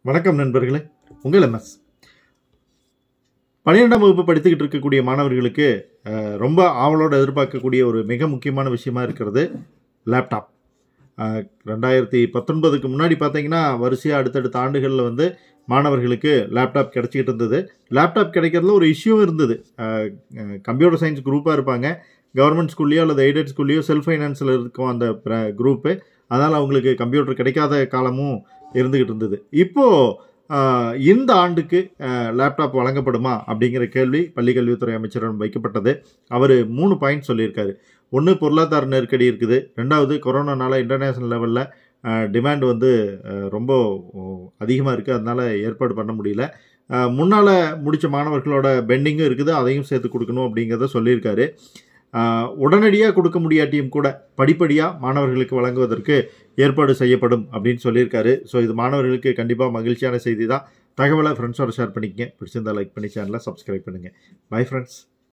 வணக்கம் நண்பர்களே உங்கள் எம்எஸ் பன்னிரெண்டாம் வகுப்பு படித்துக்கிட்டு இருக்கக்கூடிய மாணவர்களுக்கு அஹ், ரொம்ப ஆவலோட எதிர்பார்க்கக்கூடிய ஒரு மிக முக்கியமான விஷயமா இருக்கிறது லேப்டாப் அஹ், ரெண்டாயிரத்தி பத்தொன்பதுக்கு முன்னாடி பார்த்தீங்கன்னா வரிசையாக அடுத்தடுத்த ஆண்டுகளில் வந்து மாணவர்களுக்கு லேப்டாப் கிடைச்சிக்கிட்டு இருந்தது லேப்டாப் கிடைக்கிறதுல ஒரு இஷ்யூ இருந்தது கம்ப்யூட்டர் சயின்ஸ் குரூப்பாக இருப்பாங்க கவர்மெண்ட் ஸ்கூல்லையோ அல்லது எய்டட் ஸ்கூல்லையோ செல்ஃப் ஃபைனான்ஸில் இருக்கும் அந்த குரூப்பு அதனால் அவங்களுக்கு கம்ப்யூட்டர் கிடைக்காத காலமும் இருந்துகிட்டு இருந்தது இப்போது இந்த ஆண்டுக்கு அஹ், லேப்டாப் வழங்கப்படுமா அப்படிங்கிற கேள்வி பள்ளிக்கல்வித்துறை அமைச்சரிடம் வைக்கப்பட்டது அவர் மூணு பாயிண்ட் சொல்லியிருக்காரு ஒன்று பொருளாதார நெருக்கடி இருக்குது ரெண்டாவது கொரோனானால இன்டர்நேஷ்னல் லெவலில் டிமாண்ட் வந்து அஹ், ரொம்ப அதிகமாக இருக்குது அதனால் ஏற்பாடு பண்ண முடியல முன்னால் முடித்த மாணவர்களோட பெண்டிங்கும் இருக்குது அதையும் சேர்த்து கொடுக்கணும் அப்படிங்கிறத சொல்லியிருக்காரு உடனடியாக கொடுக்க முடியாட்டியும் கூட படிப்படியாக மாணவர்களுக்கு வழங்குவதற்கு ஏற்பாடு செய்யப்படும் அப்படின்னு சொல்லியிருக்காரு ஸோ இது மாணவர்களுக்கு கண்டிப்பாக மகிழ்ச்சியான செய்தி தான் தகவலை ஃப்ரெண்ட்ஸோட ஷேர் பண்ணிக்கங்க பிடிச்சிருந்தா லைக் பண்ணி சேனலை சப்ஸ்கிரைப் பண்ணுங்கள் பை ஃப்ரெண்ட்ஸ்